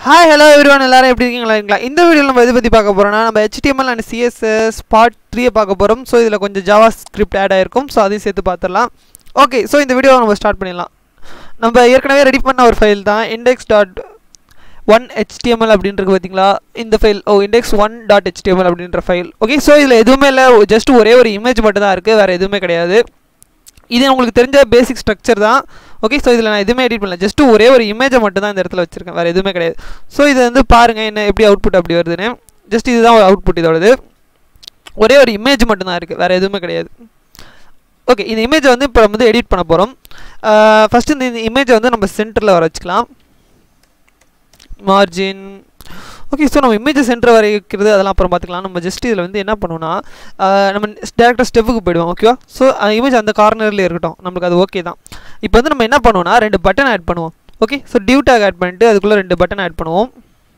hi hello everyone எல்லாரும் எப்படி இருக்கீங்களா இந்த வீடியோவில் நம்ம எதை பற்றி பார்க்க போகிறோம்னா நம்ம HTML அண்ட் சிஎஸ்எஸ் பார்ட் த்ரீயை பார்க்க போகிறோம் ஸோ இதில் கொஞ்சம் ஜாவா ஸ்கிரிப்ட் ஆட் ஆயிருக்கும் ஸோ அதையும் சேர்த்து பார்த்துடலாம் ஓகே ஸோ இந்த வீடியோவை நம்ம ஸ்டார்ட் பண்ணிடலாம் நம்ம ஏற்கனவே ரெடி பண்ண ஒரு ஃபைல் தான் இண்டெக்ஸ் டாட் ஒன் ஹெச்டிஎம்எல் அப்படின்றது பார்த்தீங்களா இந்த file oh index one dot HTML அப்படின்ற ஃபைல் ஓகே ஸோ இதில் எதுவுமே இல்லை ஜஸ்ட் ஒரே ஒரு இமேஜ் மட்டும் தான் இருக்குது வேறு எதுவுமே கிடையாது இது உங்களுக்கு தெரிஞ்ச பேசிக் ஸ்ட்ரக்சர் தான் ஓகே ஸோ இதில் நான் எதுவுமே எடிட் பண்ணல ஜஸ்ட் ஒரே ஒரு இமேஜை மட்டும் தான் இந்த இடத்துல வச்சிருக்கேன் வேறு எதுவுமே கிடையாது ஸோ இது வந்து பாருங்கள் என்ன எப்படி அவுட்புட் அப்படி வருதுன்னு ஜஸ்ட் இதுதான் ஒரு அவுட்புட் இதோடது ஒரே ஒரு இமேஜ் மட்டும் தான் இருக்குது வேறு எதுவுமே கிடையாது ஓகே இந்த இமேஜை வந்து இப்போ வந்து எடிட் பண்ண போகிறோம் ஃபஸ்ட்டு இந்த இமேஜை வந்து நம்ம சென்டரில் வர வச்சுக்கலாம் மார்ஜின் ஓகே ஸோ நம்ம இமேஜை சென்டர் வரைக்கிறது அதெல்லாம் அப்புறம் பார்த்துக்கலாம் நம்ம ஜஸ்ட் இதில் வந்து என்ன பண்ணுவோம்னா ஆஹ் நம்ம டேரெக்டாக ஸ்டெப்புக்கு போயிடுவோம் ஓகேவா ஸோ இமேஜ் அந்த கார்னரில் இருக்கட்டும் நம்மளுக்கு அது ஓகே தான் இப்போ வந்து நம்ம என்ன பண்ணுவோம்னா ரெண்டு பட்டன் ஆட் பண்ணுவோம் okay so div tag add பண்ணிட்டு அதுக்குள்ளே ரெண்டு பட்டன் ஆட் பண்ணுவோம்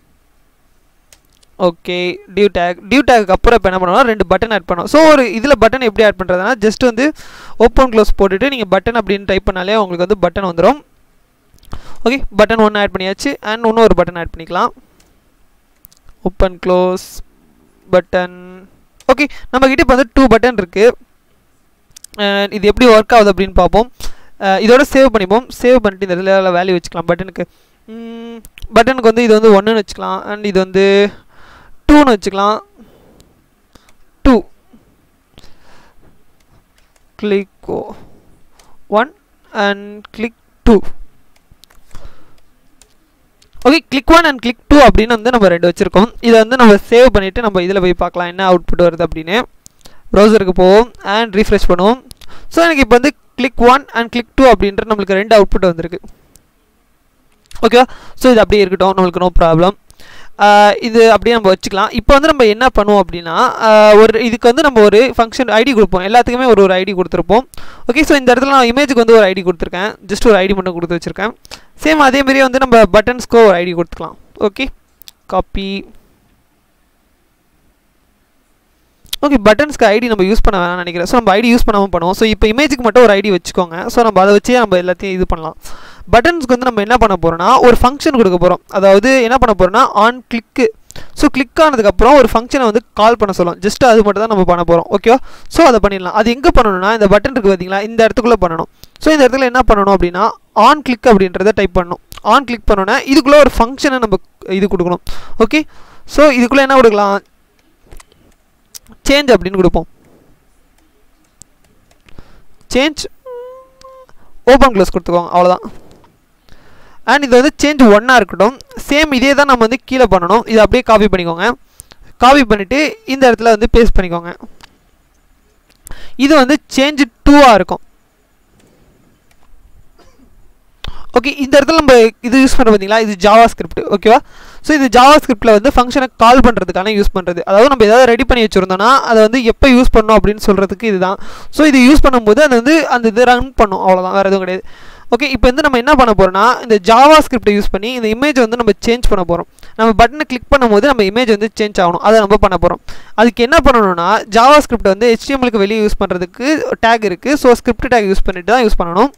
okay div tag div tag அப்புறம் இப்போ என்ன பண்ணுவோம்னா ரெண்டு பட்டன் ஆட் பண்ணுவோம் ஸோ ஒரு இதில் பட்டன் எப்படி ஆட் பண்ணுறதுனா ஜஸ்ட் வந்து ஓப்பன் க்ளோஸ் போட்டுட்டு நீங்கள் பட்டன் அப்படின்னு டைப் பண்ணாலே உங்களுக்கு வந்து பட்டன் வந்துடும் ஓகே பட்டன் ஒன்று ஆட் பண்ணியாச்சு அண்ட் இன்னும் ஒரு பட்டன் ஆட் பண்ணிக்கலாம் ஓப்பன் க்ளோஸ் பட்டன் ஓகே நம்மக்கிட்ட இப்போ வந்து டூ பட்டன் இருக்குது இது எப்படி ஒர்க் ஆகுது அப்படின்னு பார்ப்போம் அஹ் இதோட சேவ் பண்ணிப்போம் சேவ் பண்ணிட்டு இந்த இடத்துல வேல்யூ வச்சுக்கலாம் பட்டனுக்கு பட்டனுக்கு வந்து இது வந்து ஒன்றுன்னு வச்சுக்கலாம் அண்ட் இது வந்து டூன்னு வச்சுக்கலாம் two click one and click two okay click one and click two அப்படின்னு வந்து நம்ம ரெண்டு வச்சுருக்கோம் இதை வந்து நம்ம சேவ் பண்ணிவிட்டு நம்ம இதில் போய் பார்க்கலாம் என்ன அவுட்புட் வருது அப்படின்னு ப்ரௌசருக்கு போவோம் அண்ட் ரீஃப்ரெஷ் பண்ணுவோம் ஸோ எனக்கு இப்போ வந்து click one and click two அப்படின்ற நம்மளுக்கு ரெண்டு அவுட்புட் வந்திருக்கு ஓகேவா ஸோ இது அப்படியே இருக்கட்டும் நம்மளுக்கு நோ ப்ராப்ளம் இது அப்படியே நம்ம வச்சுக்கலாம் இப்போ வந்து நம்ம என்ன பண்ணுவோம் அப்படின்னா ஆஹ் ஒரு இதுக்கு வந்து நம்ம ஒரு ஃபங்க்ஷன் ஐடி கொடுப்போம் எல்லாத்துக்குமே ஒரு ஒரு ஐடி கொடுத்துருப்போம் ஓகே ஸோ இந்த இடத்துல நான் இமேஜுக்கு வந்து ஒரு ஐடி கொடுத்துருக்கேன் ஜஸ்ட் ஒரு ஐடி மட்டும் கொடுத்து வச்சுருக்கேன் சேம் அதேமாரியே வந்து நம்ம பட்டன்ஸ்க்கோ ஒரு ஐடி கொடுத்துக்கலாம் ஓகே காப்பி ஓகே பட்டன்ஸ்க்கு ஐடி நம்ம யூஸ் பண்ண வேணாம்னு நினைக்கிறேன் ஸோ நம்ம ஐடி யூஸ் பண்ணாமல் பண்ணுவோம் ஸோ இப்போ இமேஜுக்கு மட்டும் ஒரு ஐடி வச்சுக்கோங்க ஸோ நம்ம அதை வச்சே நம்ம எல்லாத்தையும் இது பண்ணலாம் பட்டன்ஸ்க்கு வந்து நம்ம என்ன பண்ண போகிறோம்னா ஒரு ஃபங்க்ஷன் கொடுக்க போகிறோம் அதாவது என்ன பண்ண போகிறோம்னா ஆன் கிளிக்கு ஸோ கிளிக் ஆனதுக்கப்புறம் ஒரு ஃபங்க்ஷனை வந்து கால் பண்ண சொல்லும் ஜஸ்ட் அது மட்டும் தான் நம்ம பண்ண போகிறோம் ஓகேவா ஸோ அதை பண்ணிடலாம் அது எங்கே பண்ணணும்னா இந்த பட்டன் இருக்குது பார்த்தீங்களா இந்த இடத்துக்குள்ளே பண்ணணும் ஸோ இந்த இடத்துல என்ன பண்ணணும் அப்படின்னா ஆன் கிளிக் அப்படின்றத டைப் பண்ணணும் ஆன் கிளிக் பண்ணோன்னா இதுக்குள்ளே ஒரு ஃபங்க்ஷனை நம்ம இது கொடுக்கணும் ஓகே ஸோ இதுக்குள்ளே என்ன கொடுக்கலாம் சேஞ்ச் அப்படின்னு கொடுப்போம் சேஞ்ச் ஓப்பன் க்ளோஸ் கொடுத்துக்கோங்க அவ்வளோதான் அண்ட் இது வந்து சேஞ்ச் ஒன்னாக இருக்கட்டும் சேம் இதே தான் நம்ம வந்து கீழே பண்ணணும் இதை அப்படியே காப்பி பண்ணிக்கோங்க காப்பி பண்ணிவிட்டு இந்த இடத்துல வந்து பேஸ்ட் பண்ணிக்கோங்க இது வந்து சேஞ்ச் டூவாக இருக்கும் ஓகே இந்த இடத்துல நம்ம இது யூஸ் பண்ணுற பார்த்தீங்களா இது ஜாவா ஸ்கிரிப்ட் ஓகேவா ஸோ இது ஜாவா ஸ்கிரிப்டில் வந்து ஃபங்க்ஷனை கால் பண்ணுறதுக்கான யூஸ் பண்ணுறது அதாவது நம்ம ஏதாவது ரெடி பண்ணி வச்சுருந்தோம்னா அதை வந்து எப்போ யூஸ் பண்ணணும் அப்படின்னு சொல்கிறதுக்கு இதுதான் ஸோ இது யூஸ் பண்ணும்போது அது வந்து அந்த இது ரன் பண்ணும் அவ்வளோதான் வேறு எதுவும் கிடையாது ஓகே இப்போ வந்து நம்ம என்ன பண்ண போகிறோம்னா இந்த ஜாவா ஸ்கிரிப்டை யூஸ் பண்ணி இந்த இமேஜ் வந்து நம்ம சேஞ்ச் பண்ண போகிறோம் நம்ம பட்டனை கிளிக் பண்ணும்போது நம்ம இமேஜ் வந்து சேஞ்ச் ஆகணும் அதை நம்ம பண்ண போகிறோம் அதுக்கு என்ன பண்ணணும்னா ஜாவா ஸ்கிரிப்ட் வந்து ஹெச்டிஎம்எலுக்கு வெளியே யூஸ் பண்ணுறதுக்கு டேக் இருக்குது ஸோ ஸ்கிரிப்ட் டேக் யூஸ் பண்ணிட்டு தான் யூஸ் பண்ணணும்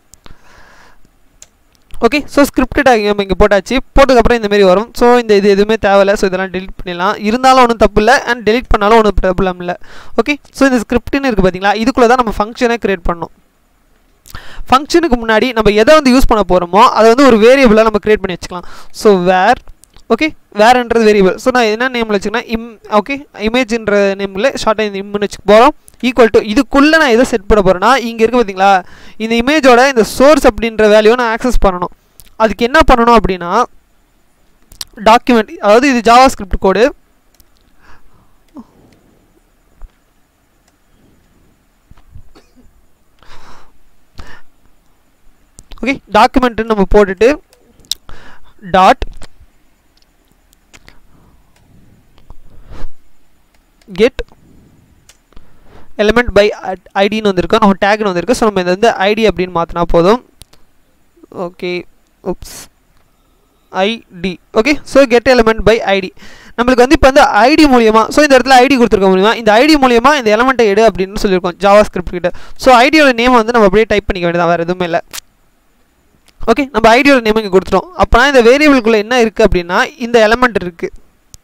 ஓகே ஸோ ஸ்கிரிப்ட் டேக் நம்ம இங்கே போட்டாச்சு போட்டதுக்கப்புறம் இந்த மாதிரி வரும் ஸோ இந்த இது எதுவுமே தேவையில்லை ஸோ இதெல்லாம் டெலிட் பண்ணிடலாம் இருந்தாலும் ஒன்றும் தப்பு இல்லை அண்ட் டெலிட் பண்ணாலும் ஒன்றும் ப்ராப்ளம் இல்லை ஓகே ஸோ இந்த ஸ்கிரிப்ட்னு இருக்குது பார்த்தீங்களா இதுக்குள்ளே தான் நம்ம ஃபங்க்ஷனை க்ரியேட் பண்ணணும் ஃபங்க்ஷனுக்கு முன்னாடி நம்ம எதை வந்து யூஸ் பண்ண போகிறோமோ அதை வந்து ஒரு வேரியபிளாக நம்ம க்ரியேட் பண்ணி வச்சுக்கலாம் ஸோ வேர் ஓகே வேர்ன்றது வேரியபிள் ஸோ நான் என்ன நேமில் வச்சுக்கன்னா இம் ஓகே இமேஜ்ன்ற நேமில் ஷார்ட்டாக இந்த இம்னு வச்சுக்க போகிறோம் ஈக்குவல் டு இதுக்குள்ளே நான் எதை செட் பண்ண போகிறேன்னா இங்கே இருக்குது பார்த்தீங்களா இந்த இமேஜோட இந்த சோர்ஸ் அப்படின்ற வேல்யூவை நான் ஆக்சஸ் பண்ணணும் அதுக்கு என்ன பண்ணணும் அப்படின்னா டாக்குமெண்ட் அதாவது இது ஜாவா ஸ்கிரிப்ட் கோடு ஓகே டாக்குமெண்ட்டுன்னு நம்ம போட்டுட்டு டாட் கெட் எலிமெண்ட் பை ஐடின்னு வந்திருக்கோம் நம்ம டேக்னு வந்திருக்கு ஸோ நம்ம இதை வந்து ஐடி அப்படின்னு மாற்றினா போதும் okay oops ID okay so get element by ID நம்மளுக்கு வந்து இப்போ வந்து ஐடி மூலியமாக ஸோ இந்த இடத்துல ஐடி கொடுத்துருக்க முடியுமா இந்த ஐடி மூலியமாக இந்த எலமெண்ட்டை எடு அப்படின்னு சொல்லியிருக்கோம் ஜாவா ஸ்கிரிப்ட் கிட்ட ஸோ ஐடியோட நேம் வந்து நம்ம அப்படியே டைப் பண்ணிக்க வேண்டியதான் வேறு எதுவுமே இல்லை ஓகே நம்ம ஐடியோட நேம் இங்கே கொடுத்துட்டோம் அப்போனா இந்த வேரியபிள்குள்ளே என்ன இருக்குது அப்படின்னா இந்த எலமெண்ட் இருக்குது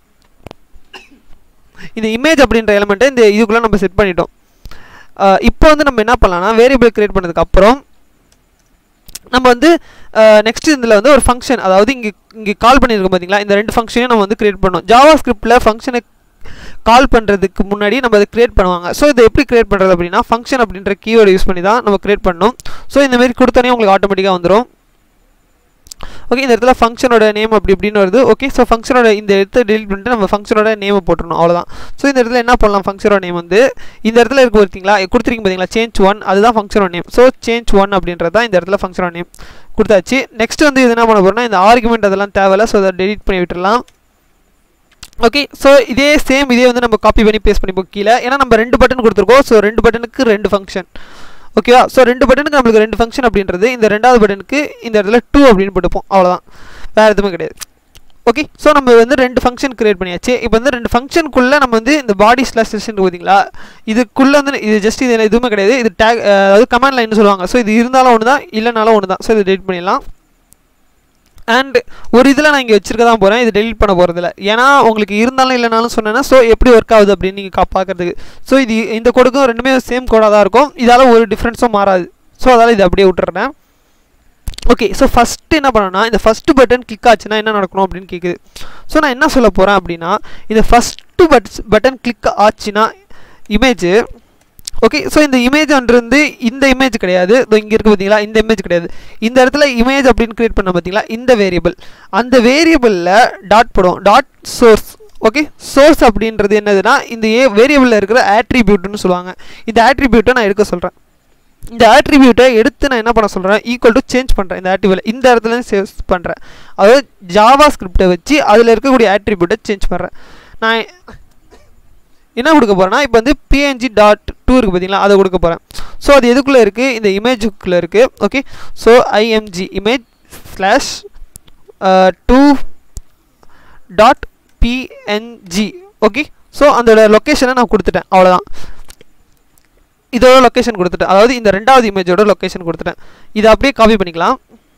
இந்த இமேஜ் அப்படின்ற எலமெண்ட்டை இந்த இதுக்குள்ளே நம்ம செட் பண்ணிட்டோம் இப்போ வந்து நம்ம என்ன பண்ணலாம்னா வேரியபிள் க்ரியேட் பண்ணதுக்கப்புறம் நம்ம வந்து நெக்ஸ்ட் இதில் வந்து ஒரு ஃபங்க்ஷன் அதாவது இங்கே இங்கே கால் பண்ணியிருக்கோம் பார்த்தீங்களா இந்த ரெண்டு ஃபங்க்ஷனையும் நம்ம வந்து க்ரியேட் பண்ணோம் ஜாவா ஸ்கிரிப்டில் ஃபங்க்ஷனை கால் பண்ணுறதுக்கு முன்னாடி நம்ம அதை க்ரியேட் பண்ணுவாங்க ஸோ இதை எப்படி க்ரியேட் பண்ணுறது அப்படின்னா ஃபங்க்ஷன் அப்படின்ற கீவேர்டு யூஸ் பண்ணி தான் நம்ம க்ரியேட் பண்ணணும் ஸோ இந்தமாரி கொடுத்தோன்னே உங்களுக்கு ஆட்டோமேட்டிக்காக வந்துடும் ஓகே இந்த இடத்துல ஃபங்க்ஷனோட நேம் அப்படி இப்படின்னு வருது ஓகே ஸோ ஃபங்க்ஷனோட இந்த இடத்த டெலிட் பண்ணிட்டு நம்ம ஃபங்க்ஷனோட நேமை போட்டுருணும் அவ்வளோதான் ஸோ இந்த இடத்துல என்ன பண்ணலாம் ஃபங்க்ஷனோட நேம் வந்து இந்த இடத்துல இருக்கு பார்த்தீங்களா கொடுத்துருக்கீங்க பார்த்தீங்களா சேஞ்ச் ஒன் அதுதான் ஃபங்க்ஷனோட நேம் ஸோ சேஞ்ச் ஒன் அப்படின்றது தான் இந்த இடத்துல ஃபங்க்ஷனோட நேம் கொடுத்தாச்சு நெக்ஸ்ட் வந்து இது என்ன பண்ண போகிறோம்னா இந்த ஆர்குமெண்ட் அதெல்லாம் தேவையில்ல ஸோ அதை டெலிட் பண்ணி விட்டுடலாம் ஓகே ஸோ இதே சேம் இதே வந்து நம்ம காப்பி பண்ணி பேஸ்ட் பண்ணிப்போம் கீழே ஏன்னா நம்ம ரெண்டு பட்டன் கொடுத்துருக்கோம் ஸோ ரெண்டு பட்டனுக்கு ரெண்டு ஃபங்க்ஷன் ஓகேவா ஸோ ரெண்டு பட்டனுக்கு நம்மளுக்கு ரெண்டு ஃபங்க்ஷன் அப்படின்றது இந்த ரெண்டாவது பட்டனுக்கு இந்த இடத்துல டூ அப்படின்னு போட்டுப்போம் அவ்வளோதான் வேறு எதுவுமே கிடையாது ஓகே ஸோ நம்ம வந்து ரெண்டு ஃபங்க்ஷன் க்ரியேட் பண்ணியாச்சு இப்போ வந்து ரெண்டு ஃபங்க்ஷனுக்குள்ளே நம்ம வந்து இந்த பாடி ஸ்லாஷ் செஷன் பார்த்தீங்களா இதுக்குள்ளே வந்து இது ஜஸ்ட் இது எதுவுமே கிடையாது இது டேக் அதாவது கமாண்ட் லைன் சொல்லுவாங்க ஸோ இது இருந்தாலும் ஒன்று தான் இல்லைனாலும் ஒன்று தான் ஸோ இது டெலிட் பண்ணிடலாம் அண்ட் ஒரு இதில் நான் இங்கே வச்சிருக்க தான் போகிறேன் இது டெலிட் பண்ண போகிறதில்ல ஏன்னா உங்களுக்கு இருந்தாலும் இல்லைனாலும் சொன்னேன்னா ஸோ எப்படி ஒர்க் ஆகுது அப்படின்னு நீங்கள் கா பார்க்குறதுக்கு ஸோ இது இந்த கோடுக்கும் ரெண்டுமே சேம் கோடாக தான் இருக்கும் இதால் ஒரு டிஃப்ரென்ஸும் மாறாது ஸோ அதால் இது அப்படியே விட்டுறேன் ஓகே ஸோ ஃபஸ்ட்டு என்ன பண்ணணும்னா இந்த ஃபஸ்ட்டு பட்டன் கிளிக் ஆச்சுன்னா என்ன நடக்கணும் அப்படின்னு கேட்குது ஸோ நான் என்ன சொல்ல போகிறேன் அப்படின்னா இந்த ஃபஸ்ட்டு பட் பட்டன் கிளிக் ஆச்சுன்னா இமேஜ் ஓகே ஸோ இந்த இமேஜ் வந்து இந்த இமேஜ் கிடையாது இங்கே இருக்குது பார்த்தீங்களா இந்த இமேஜ் கிடையாது இந்த இடத்துல இமேஜ் அப்படின்னு க்ரியேட் பண்ண பார்த்தீங்களா இந்த வேரியபிள் அந்த வேரியபிளில் டாட் போடும் டாட் சோர்ஸ் ஓகே சோர்ஸ் அப்படின்றது என்னதுன்னா இந்த ஏ வேரியபிளில் இருக்கிற ஆட்ரிபியூட்னு சொல்லுவாங்க இந்த ஆட்ரிபியூட்டை நான் எடுக்க சொல்கிறேன் இந்த ஆட்ரிபியூட்டை எடுத்து நான் என்ன பண்ண சொல்கிறேன் ஈக்குவல் டு சேஞ்ச் பண்ணுறேன் இந்த ஆட்ரிபியூட் இந்த இடத்துல சேவ் பண்ணுறேன் அதாவது ஜாவா ஸ்கிரிப்டை வச்சு அதில் இருக்கக்கூடிய ஆட்ரிபியூட்டை சேஞ்ச் பண்ணுறேன் நான் என்ன கொடுக்க போகிறேன்னா இப்போ வந்து பிஎன்ஜி டாட் டூ இருக்குது பார்த்தீங்களா அதை கொடுக்க போகிறேன் ஸோ அது எதுக்குள்ளே இருக்குது இந்த இமேஜுக்குள்ளே இருக்குது okay so IMG image slash two dot PNG okay so அதோட லொக்கேஷனை நான் கொடுத்துட்டேன் அவ்வளோதான் இதோட லொக்கேஷன் கொடுத்துட்டேன் அதாவது இந்த ரெண்டாவது இமேஜோட லொக்கேஷன் கொடுத்துட்டேன் இதை அப்படியே காப்பி பண்ணிக்கலாம்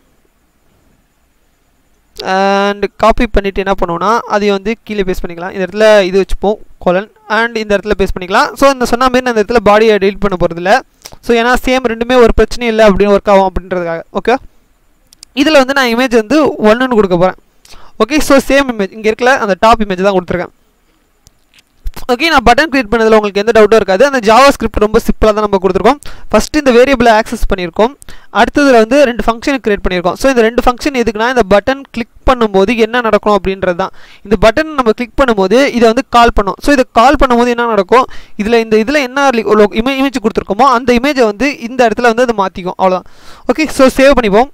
அண்ட் காப்பி பண்ணிவிட்டு என்ன பண்ணுவோன்னா அதையும் வந்து கீழே பேஸ்ட் பண்ணிக்கலாம் இந்த இடத்துல இது வச்சுப்போம் கொலன் அண்ட் இந்த இடத்துல பேஸ்ட் பண்ணிக்கலாம் ஸோ இந்த சொன்ன மாதிரி நான் இந்த இடத்துல பாடியை டெலிட் பண்ண போகிறதில்ல ஸோ ஏன்னா சேம் ரெண்டுமே ஒரு பிரச்சனையும் இல்லை அப்படின்னு ஒர்க் ஆகும் அப்படின்றதுக்காக ஓகே இதில் வந்து நான் இமேஜ் வந்து ஒன்றுன்னு கொடுக்க போகிறேன் ஓகே ஸோ சேம் இமேஜ் இங்கே இருக்கல அந்த டாப் இமேஜ் தான் கொடுத்துருக்கேன் ஓகே நான் பட்டன் கிரியேட் பண்ணதில் உங்களுக்கு எந்த டவுட்டும் இருக்காது அந்த ஜாவா ஸ்கிரிப்ட் ரொம்ப சிம்பிளாக தான் நம்ம கொடுத்துருக்கோம் ஃபஸ்ட்டு இந்த வேரியபிளை ஆக்சஸ் பண்ணியிருக்கோம் அடுத்ததில் வந்து ரெண்டு ஃபங்க்ஷன் கிரியேட் பண்ணியிருக்கோம் ஸோ இந்த ரெண்டு ஃபங்க்ஷன் எதுக்குன்னா இந்த பட்டன் கிளிக் பண்ணும்போது என்ன நடக்கும் அப்படின்றது தான் இந்த பட்டன் நம்ம கிளிக் பண்ணும்போது இதை வந்து கால் பண்ணும் ஸோ இதை கால் பண்ணும்போது என்ன நடக்கும் இதில் இந்த இதில் என்ன இமே இமேஜ் கொடுத்துருக்கோமோ அந்த இமேஜை வந்து இந்த இடத்துல வந்து அதை மாற்றிக்கும் அவ்வளோதான் ஓகே ஸோ சேவ் பண்ணிப்போம்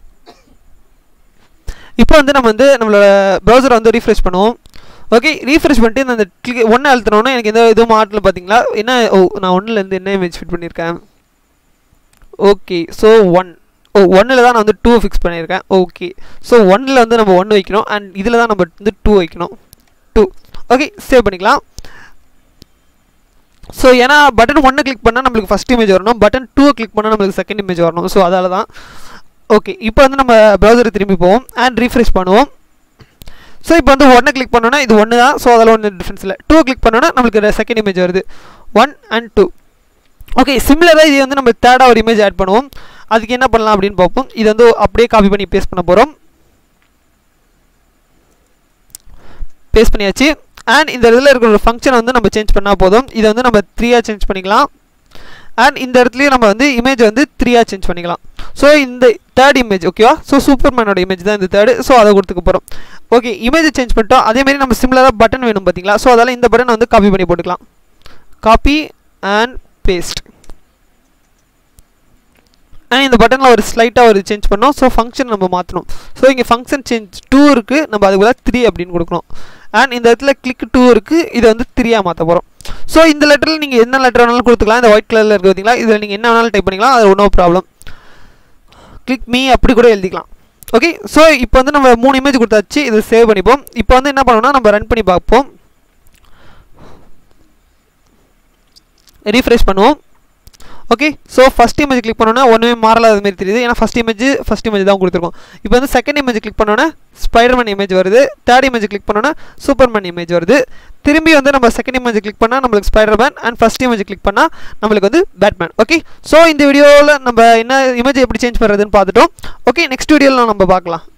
இப்போ வந்து நம்ம வந்து நம்மளோட ப்ரௌசரை வந்து ரீஃப்ரெஷ் பண்ணுவோம் ஓகே ரீஃப்ரெஷ் பண்ணிட்டு இந்த கிளிக் ஒன்று அழுத்தினோன்னா எனக்கு எந்த இதுவும் மாட்டில் பார்த்தீங்களா என்ன ஓ நான் ஒன்றுலேருந்து என்ன இமேஜ் ஃபிட் பண்ணியிருக்கேன் ஓகே ஸோ ஒன் ஓ ஒன்னில் தான் நான் வந்து டூ ஃபிக்ஸ் பண்ணியிருக்கேன் ஓகே ஸோ ஒன்னில் வந்து நம்ம ஒன்று வைக்கணும் அண்ட் இதில் தான் நம்ம வந்து டூ வைக்கணும் டூ ஓகே சேவ் பண்ணிக்கலாம் ஸோ ஏன்னா பட்டன் ஒன்று கிளிக் பண்ணால் நம்மளுக்கு ஃபஸ்ட் இமேஜ் வரணும் பட்டன் டூவை கிளிக் பண்ணால் நம்மளுக்கு செகண்ட் இமேஜ் வரணும் ஸோ அதால தான் ஓகே இப்போ வந்து நம்ம ப்ரௌசரை திரும்பி போவோம் அண்ட் ரீஃப்ரெஷ் பண்ணுவோம் ஸோ இப்போ வந்து ஒன்றை கிளிக் பண்ணோன்னா இது ஒன்று தான் ஸோ அதில் ஒன்றும் டிஃப்ரென்ஸ் இல்லை டூ கிளிக் பண்ணோன்னா நம்மளுக்கு செகண்ட் இமேஜ் வருது ஒன் அண்ட் டூ ஓகே சிமிலராக இது வந்து நம்ம தேர்டாக ஒரு இமேஜ் ஆட் பண்ணுவோம் அதுக்கு என்ன பண்ணலாம் அப்படின்னு பார்ப்போம் இது வந்து அப்படியே காப்பி பண்ணி பேஸ்ட் பண்ண போகிறோம் பேஸ்ட் பண்ணியாச்சு அண்ட் இந்த இடத்துல இருக்கிற ஒரு ஃபங்க்ஷன் வந்து நம்ம சேஞ்ச் பண்ணால் போதும் இதை வந்து நம்ம த்ரீயாக சேஞ்ச் பண்ணிக்கலாம் அண்ட் இந்த இடத்துலையும் நம்ம வந்து இமேஜ் வந்து த்ரீயாக சேஞ்ச் பண்ணிக்கலாம் ஸோ இந்த தேர்ட் இமேஜ் ஓகேவா ஸோ சூப்பர்மேனோட இமேஜ் தான் இந்த தேர்டு ஸோ அதை கொடுத்துக்க போகிறோம் ஓகே இமேஜை சேஞ்ச் பண்ணிட்டோம் அதேமாதிரி நம்ம சிம்லராக பட்டன் வேணும் பார்த்தீங்களா ஸோ அதால் இந்த பட்டன் வந்து காப்பி பண்ணி போட்டுக்கலாம் காப்பி அண்ட் பேஸ்ட் அண்ட் இந்த பட்டனில் ஒரு ஸ்லைட்டாக ஒரு சேஞ்ச் பண்ணோம் ஸோ ஃபங்க்ஷன் நம்ம மாற்றணும் ஸோ இங்கே ஃபங்க்ஷன் சேஞ்ச் டூ இருக்குது நம்ம அதுக்கு பதிலாக த்ரீ அப்படின்னு கொடுக்கணும் அண்ட் இந்த இடத்துல கிளிக் டூ இருக்குது இதை வந்து த்ரீயாக மாற்ற போகிறோம் ஸோ இந்த லெட்டரில் நீங்கள் என்ன லெட்டர் வேணாலும் கொடுத்துக்கலாம் இந்த ஒயிட் கலரில் இருக்குது பார்த்தீங்களா இதில் நீங்கள் என்ன வேணாலும் டைப் பண்ணிக்கலாம் அது ஒன்றும் ப்ராப்ளம் கிளிக் மீ அப்படி கூட எழுதிக்கலாம் ஓகே ஸோ இப்போ வந்து நம்ம மூணு இமேஜ் கொடுத்தாச்சு இதை சேவ் பண்ணிப்போம் இப்போ வந்து என்ன பண்ணணும்னா நம்ம ரன் பண்ணி பார்ப்போம் ரீஃப்ரெஷ் பண்ணுவோம் okay so first image click பண்ணோன்னா ஒன்றுமே மாறலாத மாதிரி தெரியுது ஏன்னா ஃபஸ்ட் இமேஜ் ஃபஸ்ட் இமேஜ் தான் கொடுத்துருக்கோம் இப்போ வந்து செகண்ட் இமேஜ் கிளிக் பண்ணோன்னா ஸ்பைடர்மேன் இமேஜ் வருது தேர்ட் இமேஜ் கிளிக் பண்ணோன்னா சூப்பர்மேன் இமேஜ் வருது திரும்பி வந்து நம்ம செகண்ட் இமேஜ் கிளிக் பண்ணால் நம்மளுக்கு Spiderman and first image click பண்ணால் நம்மளுக்கு வந்து பேட்மேன் ஓகே ஸோ இந்த வீடியோவில் நம்ம என்ன இமேஜ் எப்படி சேஞ்ச் பண்ணுறதுன்னு பார்த்துட்டோம் ஓகே நெக்ஸ்ட் வீடியோவில் நம்ம பார்க்கலாம்